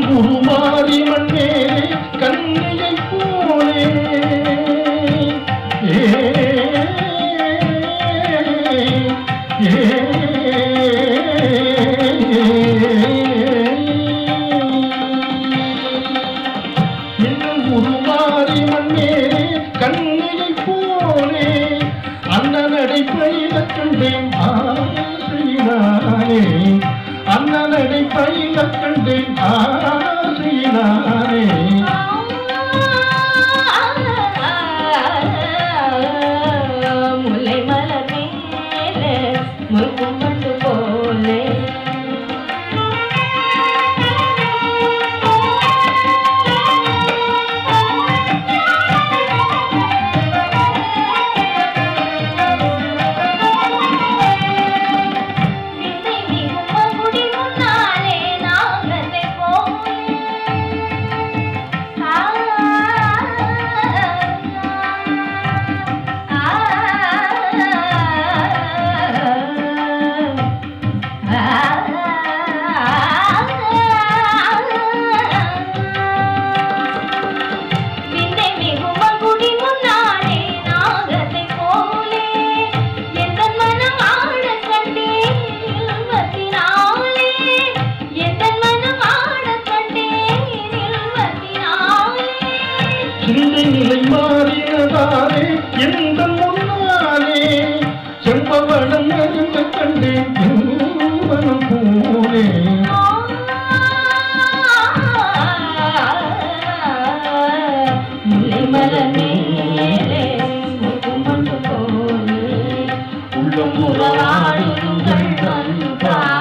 உருமாறி மண்ணே கண்ணியை போலே ஏ இன்னும் உருமாறி மண்ணே கண்ணியை போலே அண்ணனடை பயில கண்டேன் ஆசையினானே அண்ணனடை பயில கண்டேன் ஆசையினானே முல்லை மலர் மேலே முழுக்கும் பட்டு போலே விசை மிகும் மகுடி முன்னாலே நாகத்தை போலே ஆ விந்தை மிகும் மகுடி முன்னாலே நாகத்தை போலே எந்தன் மனம் ஆடக் கண்டேன் இல்வத்தினாலே எந்தன் மனம் ஆடக் கண்டேன் இல்வத்தினாலே சிந்தை நிலை மாறினதாலே எந்த முன்னாலே செம்பவளம் நெருங்க கண்டேன் மனம் போலே முல்லை மலர் மேலே முகம் கொண்டு போலே உள்ளம் உறவாடுங்கள் வந்து